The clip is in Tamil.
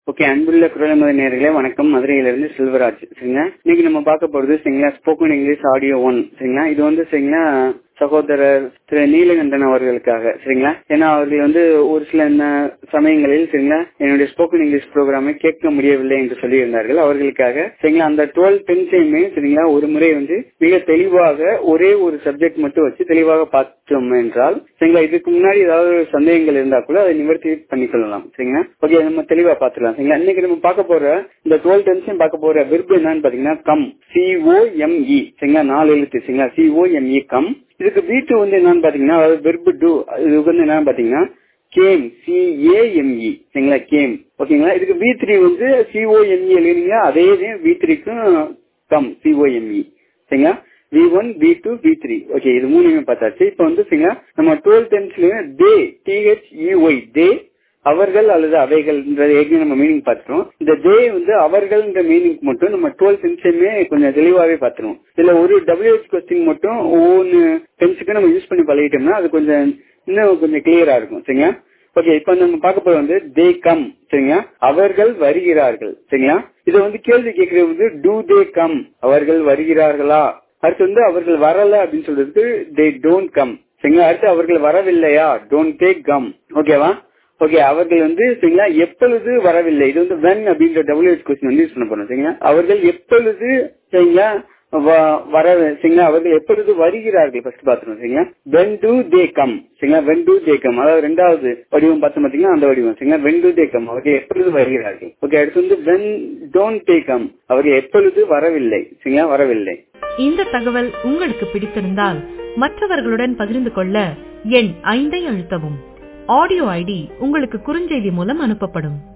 ஓகே அன்புள்ள குரலமத நேர்களே வணக்கம் மதுரையிலிருந்து செல்வராஜ் சரிங்களா இன்னைக்கு நம்ம பார்க்க போறது சரிங்களா ஸ்போக்கன் இங்கிலீஷ் ஆடியோ ஒன் சரிங்களா இது வந்து சரிங்களா சகோதரர் திரு நீலகண்டன் அவர்களுக்காக சரிங்களா ஏன்னா அவர்கள் வந்து ஒரு சில ந- சமயங்களில் சரிங்களா என்னுடைய ஸ்போக்கன் இங்கிலீஷ் ப்ரோக்ராமை கேட்க முடியவில்லை என்று சொல்லியிருந்தார்கள் அவர்களுக்காக சரிங்களா அந்த டுவெல் டென்ஸையுமே சரிங்களா ஒரு முறை வந்து மிக தெளிவாக ஒரே ஒரு சப்ஜெக்ட் மட்டும் வச்சு தெளிவாக பார்த்தோம் என்றால் சரிங்களா இதுக்கு முன்னாடி ஏதாவது ஒரு சந்தேகங்கள் இருந்தா கூட அதை நிவர்த்தி பண்ணிக்கொள்ளலாம் சரிங்களா ஓகே நம்ம தெளிவா பார்த்துக்கலாம் சரிங்களா இன்னைக்கு நம்ம பார்க்க போற இந்த டுவெல் டென்ஸையும் பார்க்க போற விருப்பு என்னன்னு பாத்தீங்கன்னா கம் சிஓஎம்இ சரிங்களா நாலு எழுத்து சரிங்களா சிஓஎம்இ கம் இதுக்கு வீட்டு வந்து என்னன்னு பாத்தீங்கன்னா அதாவது வெர்பு டூ இதுக்கு வந்து என்னன்னு பாத்தீங்கன்னா கேம் சிஏஎம்இ சரிங்களா கேம் ஓகேங்களா இதுக்கு வி த்ரீ வந்து சிஓஎம்இ எழுதினீங்க அதே வி த்ரீக்கும் கம் சிஓஎம்இ சரிங்களா V one V two V three okay இது மூணுமே பார்த்தாச்சு இப்போ வந்து சரிங்களா நம்ம டுவெல் டென்ஸ்லயுமே தே டிஹெச்இஒய் தே அவர்கள் அல்லது அவைகள் ஏற்கனவே நம்ம மீனிங் பார்த்துட்டோம் இந்த தே வந்து அவர்கள்ன்ற மீனிங் மட்டும் நம்ம டுவெல் டென்ஸையுமே கொஞ்சம் தெளிவாவே பார்த்துருவோம் இதுல ஒரு டபிள்யூஹெச் கொஸ்டின் மட்டும் ஒவ்வொன்று டென்ஸுக்கு நம்ம யூஸ் பண்ணி பழகிட்டோம்னா அது கொஞ்சம் இன்னும் கொஞ்சம் கிளியரா இருக்கும் சரிங்களா ஓகே இப்ப நம்ம பார்க்க போறது வந்து தே கம் சரிங்களா அவர்கள் வருகிறார்கள் சரிங்களா இதை வந்து கேள்வி கேட்கறது வந்து டூ தே கம் அவர்கள் வருகிறார்களா அடுத்து வந்து அவர்கள் வரல அப்படின்னு சொல்றதுக்கு தே டோன்ட் கம் சரிங்களா அடுத்து அவர்கள் வரவில்லையா டோன்ட் டேக் கம் ஓகேவா ஓகே அவர்கள் வந்து சரிங்களா எப்பொழுது வரவில்லை இது வந்து வென் அப்படின்ற டபிள்யூஹெச் கொஸ்டின் வந்து யூஸ் பண்ண போறோம் சரிங்களா அவர்கள் எப்பொழுது சரிங்களா வ- வர சரிங்களா அவர்கள் எப்பொழுது வருகிறார்கள் ஃபர்ஸ்ட் பாத்துருவோம் சரிங்களா வென் டு தே கம் சரிங்களா வென் டு தே கம் அதாவது ரெண்டாவது வடிவம் பார்த்தோம் பாத்தீங்கன்னா அந்த வடிவம் சரிங்களா வென் டு தே கம் அவர்கள் எப்பொழுது வருகிறார்கள் ஓகே அடுத்து வந்து வென் டோன்ட் டே கம் அவர்கள் எப்பொழுது வரவில்லை சரிங்களா வரவில்லை இந்த தகவல் உங்களுக்கு பிடித்திருந்தால் மற்றவர்களுடன் பகிர்ந்து கொள்ள எண் ஐந்தை அழுத்தவும் ஆடியோ ஐடி உங்களுக்கு குறுஞ்செய்தி மூலம் அனுப்பப்படும்